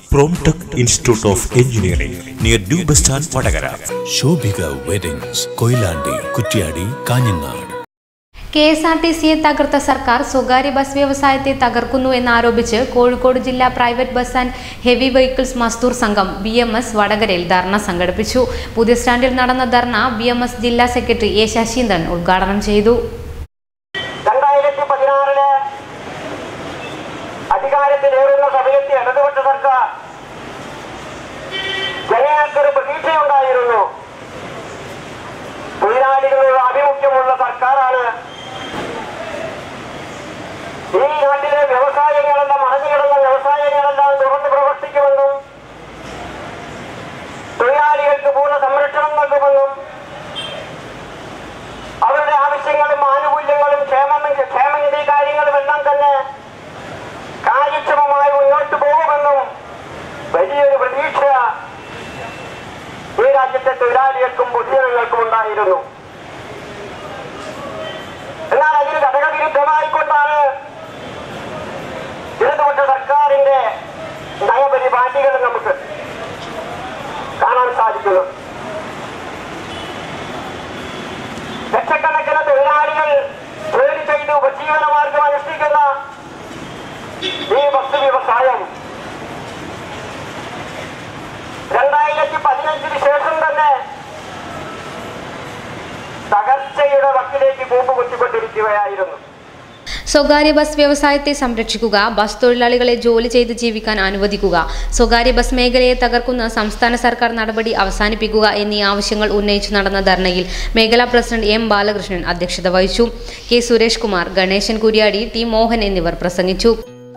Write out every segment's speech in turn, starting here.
Promtech institute of engineering near new bus stand Vadakara Shobhika weddings Koyilandy Kuttiady Kanhangad K S R T സിയെ തകർത്ത സർക്കാർ സ്വകാര്യ ബസ് വ്യവസായത്തെ തകർക്കുന്നു എന്നാരോപിച്ച് കോഴിക്കോട് ജില്ലാ private bus and heavy vehicles Mazdoor Sangham B M S വടകരയിൽ ധർണ സംഘടിപ്പിച്ചു പുതിയ സ്റ്റാൻഡിൽ നടന്ന ധർണ ബി എം എസ് ജില്ലാ സെക്രട്ടറി എ ശശീന്ദ്രൻ ഉദ്ഘാടനം ചെയ്തു രണ്ടായിരത്തി പതിനാറില് അധികാരത്തിലേറുന്ന സമയത്ത് ഇടതുപക്ഷ സർക്കാർ ജനങ്ങൾക്കൊരു പ്രതീക്ഷയുണ്ടായിരുന്നു തൊഴിലാളികളുടെ ആഭിമുഖ്യമുള്ള സർക്കാരാണ് ഈ നാട്ടിലെ വ്യവസായങ്ങളെല്ലാം അടഞ്ഞുകിടന്ന വ്യവസായങ്ങളെല്ലാം തുറന്ന് പ്രവർത്തിക്കുമെന്നും തൊഴിലാളികൾക്ക് പൂർണ്ണ സംരക്ഷണം നൽകുമെന്നും അവരുടെ ആവശ്യങ്ങളും ആനുകൂല്യങ്ങളും ക്ഷേമ ക്ഷേമനിധി കാര്യങ്ങളും എല്ലാം തന്നെ കാര്യക്ഷമമായി മുന്നോട്ട് പോകുമെന്നും വലിയൊരു പ്രതീക്ഷ ഈ രാജ്യത്തെ തൊഴിലാളികൾക്കും പൊതുജനങ്ങൾക്കും ഉണ്ടായിരുന്നു എന്നാൽ അതിന് ഘടകവിരുദ്ധമായിക്കൊണ്ടാണ് ഇടതുപക്ഷ സർക്കാരിന്റെ നയപരിപാടികൾ നമുക്ക് കാണാൻ സാധിക്കുന്നത് ലക്ഷക്കണക്കിന് തൊഴിലാളികൾ ജോലി ചെയ്ത് ഉപജീവന മാർഗം അനുഷ്ഠിക്കുന്ന ഈ ബസ് വ്യവസായം രണ്ടായിരത്തി പതിനഞ്ചിന് ശേഷം തന്നെ തകർച്ചയുടെ വക്കിലേക്ക് കൂപ്പുകുത്തിക്കൊണ്ടിരിക്കുകയായിരുന്നു സ്വകാര്യ ബസ് വ്യവസായത്തെ സംരക്ഷിക്കുക ബസ് തൊഴിലാളികളെ ജോലി ചെയ്ത് ജീവിക്കാൻ അനുവദിക്കുക സ്വകാര്യ ബസ് മേഖലയെ തകർക്കുന്ന സംസ്ഥാന സർക്കാർ നടപടി അവസാനിപ്പിക്കുക എന്നീ ആവശ്യങ്ങൾ ഉന്നയിച്ചു നടന്ന ധർണയിൽ മേഖലാ പ്രസിഡന്റ് എം ബാലകൃഷ്ണൻ അധ്യക്ഷത വഹിച്ചു കെ സുരേഷ് കുമാർ ഗണേശൻ കുര്യാടി ടി മോഹൻ എന്നിവർ പ്രസംഗിച്ചു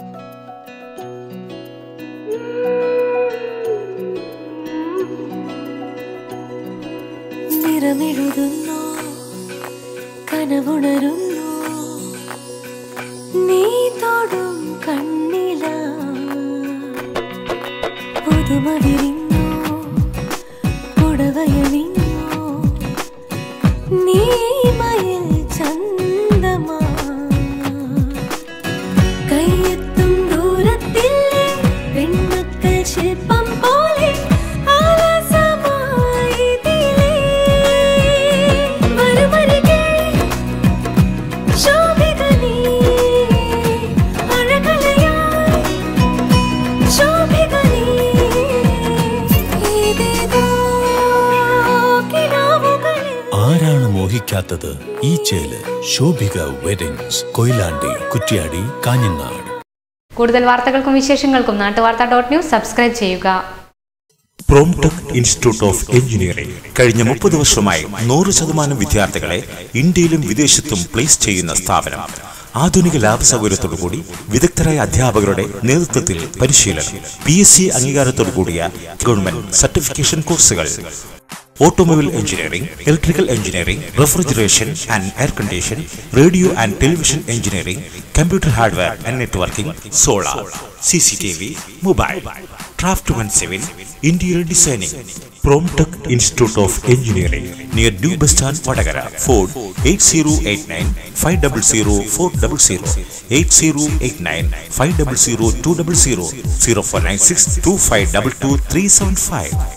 നിറമെഴുതുന്നു കനവുണരുന്നു നീ തൊടും കണ്ണില പുതുമ വിരിഞ്ഞു പുടവയണിഞ്ഞു നീ മയിൽ ചന്തമാ കയ്യെത്തും ദൂരത്തിൽ പെൺമക്കൾ ശില്പം പോലെ ആലസമായി ഇതിലേ വരുമരികെ ശോഭിക നീ അഴകലയായി ശോഭിക നീ ഇതേതോ കിനാവുകളിൽ ആരാണ് മോഹിക്കാത്തത് ഈ ചേല് ശോഭിക വെഡിങ്സ് കൊയിലാണ്ടി കുറ്റ്യാടി കാഞ്ഞങ്ങാട് കൂടുതൽ വാർത്തകൾക്കും വിശേഷങ്ങൾക്കും നാട്ടുവാർത്ത ഡോട്ട് ന്യൂസ് സബ്സ്ക്രൈബ് ചെയ്യുക പ്രോംടെക് ഇൻസ്റ്റിറ്റ്യൂട്ട് ഓഫ് എഞ്ചിനീയറിംഗ് കഴിഞ്ഞ മുപ്പത് വർഷമായി നൂറ് ശതമാനം വിദ്യാർത്ഥികളെ ഇന്ത്യയിലും വിദേശത്തും പ്ലേസ് ചെയ്യുന്ന സ്ഥാപനം ആധുനിക ലാബ് സൗകര്യത്തോടുകൂടി വിദഗ്ധരായ അധ്യാപകരുടെ നേതൃത്വത്തിൽ പരിശീലനം പി എസ് സി അംഗീകാരത്തോടു കൂടിയ ഗവൺമെന്റ് സർട്ടിഫിക്കേഷൻ കോഴ്സുകൾ automobile engineering electrical engineering refrigeration and air condition radio and television engineering computer hardware and networking solar C C T V mobile draft civil interior designing Promtech institute of engineering near new bus stand Vadakara phone eight zero eight nine five double zero four double zero eight zero eight nine five double zero two double zero zero four nine six two five double two three seven five